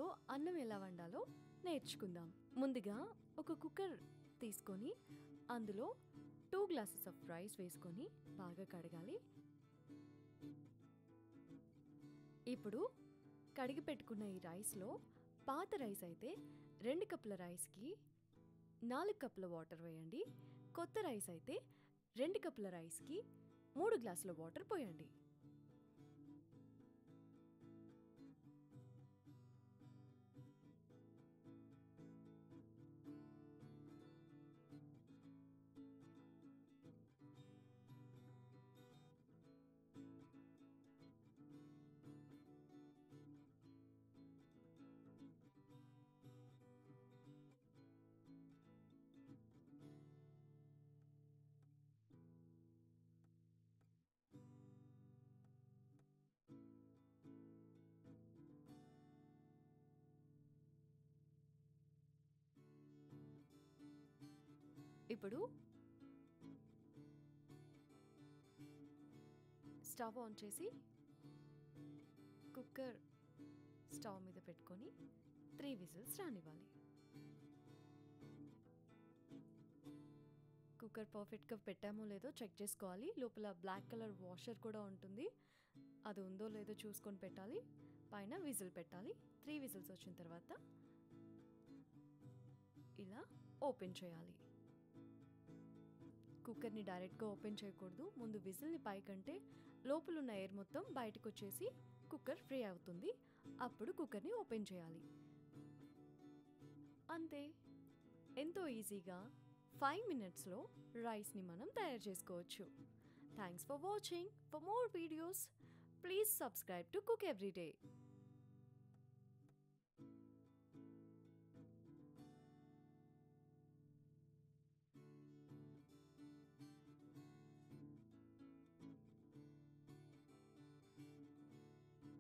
వీడియోలో అన్నం ఎలా వండాలో నేర్చుకుందాం ముందుగా ఒక కుక్కర్ తీసుకొని అందులో టూ గ్లాసెస్ ఆఫ్ రైస్ వేసుకొని బాగా కడగాలి ఇప్పుడు కడిగి పెట్టుకున్న ఈ రైస్లో పాత రైస్ అయితే రెండు కప్పుల రైస్కి నాలుగు కప్పుల వాటర్ వేయండి కొత్త రైస్ అయితే రెండు కప్పుల రైస్కి మూడు గ్లాసుల వాటర్ పోయండి ఇప్పుడు స్టవ్ ఆన్ చేసి కుక్కర్ స్టవ్ మీద పెట్టుకొని త్రీ విజిల్స్ రానివ్వాలి కుక్కర్ పర్ఫెక్ట్గా పెట్టామో లేదో చెక్ చేసుకోవాలి లోపల బ్లాక్ కలర్ వాషర్ కూడా ఉంటుంది అది ఉందో లేదో చూసుకొని పెట్టాలి పైన విజిల్ పెట్టాలి త్రీ విజిల్స్ వచ్చిన తర్వాత ఇలా ఓపెన్ చేయాలి కుక్కర్ని డైరెక్ట్గా ఓపెన్ చేయకూడదు ముందు విజిల్ని పైకంటే లోపల ఉన్న ఎయిర్ మొత్తం బయటకు వచ్చేసి కుక్కర్ ఫ్రీ అవుతుంది అప్పుడు కుక్కర్ని ఓపెన్ చేయాలి అంతే ఎంతో ఈజీగా ఫైవ్ మినిట్స్లో రైస్ని మనం తయారు చేసుకోవచ్చు thanks for watching for more videos please subscribe to cook everyday